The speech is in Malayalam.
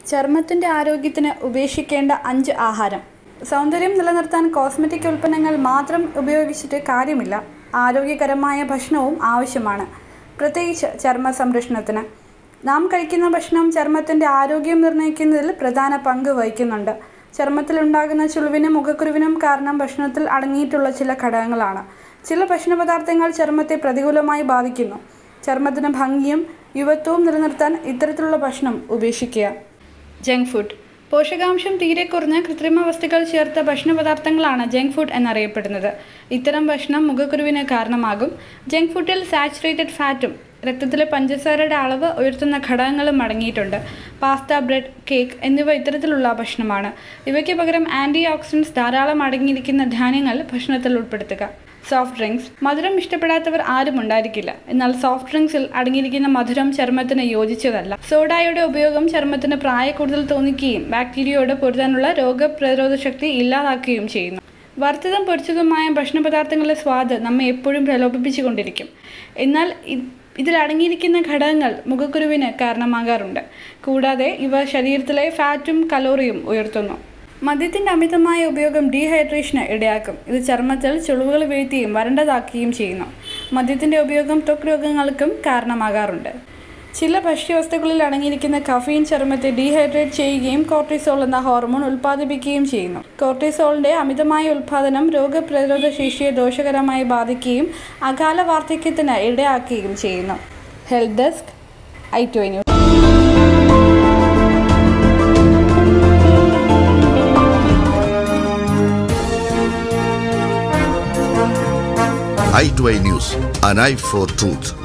ചർമ്മത്തിന്റെ ആരോഗ്യത്തിന് ഉപേക്ഷിക്കേണ്ട അഞ്ച് ആഹാരം സൗന്ദര്യം നിലനിർത്താൻ കോസ്മെറ്റിക് ഉൽപ്പന്നങ്ങൾ മാത്രം ഉപയോഗിച്ചിട്ട് കാര്യമില്ല ആരോഗ്യകരമായ ഭക്ഷണവും ആവശ്യമാണ് പ്രത്യേകിച്ച് ചർമ്മ സംരക്ഷണത്തിന് നാം കഴിക്കുന്ന ഭക്ഷണം ചർമ്മത്തിന്റെ ആരോഗ്യം നിർണ്ണയിക്കുന്നതിൽ പ്രധാന പങ്ക് വഹിക്കുന്നുണ്ട് ചർമ്മത്തിലുണ്ടാകുന്ന ചുളിവിനും മുഖക്കുരുവിനും കാരണം ഭക്ഷണത്തിൽ അടങ്ങിയിട്ടുള്ള ചില ഘടകങ്ങളാണ് ചില ഭക്ഷണ പദാർത്ഥങ്ങൾ ചർമ്മത്തെ പ്രതികൂലമായി ബാധിക്കുന്നു ചർമ്മത്തിന് ഭംഗിയും യുവത്വവും നിലനിർത്താൻ ഇത്തരത്തിലുള്ള ഭക്ഷണം ഉപേക്ഷിക്കുക ജങ്ക് ഫുഡ് പോഷകാംശം തീരെ കുറഞ്ഞ കൃത്രിമ വസ്തുക്കൾ ചേർത്ത ഭക്ഷണ പദാർത്ഥങ്ങളാണ് ജങ്ക് ഫുഡ് എന്നറിയപ്പെടുന്നത് ഇത്തരം ഭക്ഷണം മുഖക്കുരുവിന് കാരണമാകും ജങ്ക് ഫുഡിൽ സാച്ചുറേറ്റഡ് ഫാറ്റും രക്തത്തിലെ പഞ്ചസാരയുടെ അളവ് ഉയർത്തുന്ന ഘടകങ്ങളും അടങ്ങിയിട്ടുണ്ട് പാസ്ത ബ്രെഡ് കേക്ക് എന്നിവ ഇത്തരത്തിലുള്ള ഭക്ഷണമാണ് ഇവയ്ക്ക് പകരം ആൻറ്റി ഓക്സിഡൻസ് ധാരാളം അടങ്ങിയിരിക്കുന്ന ധാന്യങ്ങൾ ഭക്ഷണത്തിൽ ഉൾപ്പെടുത്തുക സോഫ്റ്റ് ഡ്രിങ്ക്സ് മധുരം ഇഷ്ടപ്പെടാത്തവർ ആരും ഉണ്ടായിരിക്കില്ല എന്നാൽ സോഫ്റ്റ് ഡ്രിങ്ക്സിൽ അടങ്ങിയിരിക്കുന്ന മധുരം ചർമ്മത്തിന് യോജിച്ചതല്ല സോഡായുടെ ഉപയോഗം ചർമ്മത്തിന് പ്രായക്കൂടുതൽ തോന്നിക്കുകയും ബാക്ടീരിയയോട് പൊരുതാനുള്ള രോഗപ്രതിരോധ ശക്തി ഇല്ലാതാക്കുകയും ചെയ്യുന്നു വറുത്തതും പൊരിച്ചതുമായ ഭക്ഷണ പദാർത്ഥങ്ങളുടെ സ്വാദ് നമ്മെ എപ്പോഴും പ്രലോഭിപ്പിച്ചുകൊണ്ടിരിക്കും എന്നാൽ ഇ- ഇതിൽ അടങ്ങിയിരിക്കുന്ന ഘടകങ്ങൾ മുഖക്കുരുവിന് കാരണമാകാറുണ്ട് കൂടാതെ ഇവ ശരീരത്തിലെ ഫാറ്റും കലോറിയും ഉയർത്തുന്നു മദ്യത്തിന്റെ അമിതമായ ഉപയോഗം ഡീഹൈഡ്രേഷന് ഇടയാക്കും ഇത് ചർമ്മത്തിൽ ചുളിവുകൾ വീഴ്ത്തുകയും വരണ്ടതാക്കുകയും ചെയ്യുന്നു മദ്യത്തിന്റെ ഉപയോഗം ത്വക്ക് രോഗങ്ങൾക്കും കാരണമാകാറുണ്ട് ചില ഭക്ഷ്യവസ്തുക്കളിൽ അടങ്ങിയിരിക്കുന്ന കഫീൻ ചർമ്മത്തെ ഡീഹൈഡ്രേറ്റ് ചെയ്യുകയും കോർട്ടിസോൾ എന്ന ഹോർമോൺ ഉൽപ്പാദിപ്പിക്കുകയും ചെയ്യുന്നു കോർട്ടിസോളിന്റെ അമിതമായ ഉൽപ്പാദനം രോഗപ്രതിരോധ ശേഷിയെ ദോഷകരമായി ബാധിക്കുകയും അകാല വാർദ്ധക്യത്തിന് ഇടയാക്കുകയും ചെയ്യുന്നു ഹെൽത്ത് ഡെസ്ക് ഐ ട്വന്യൂ i2i News, an eye for truth.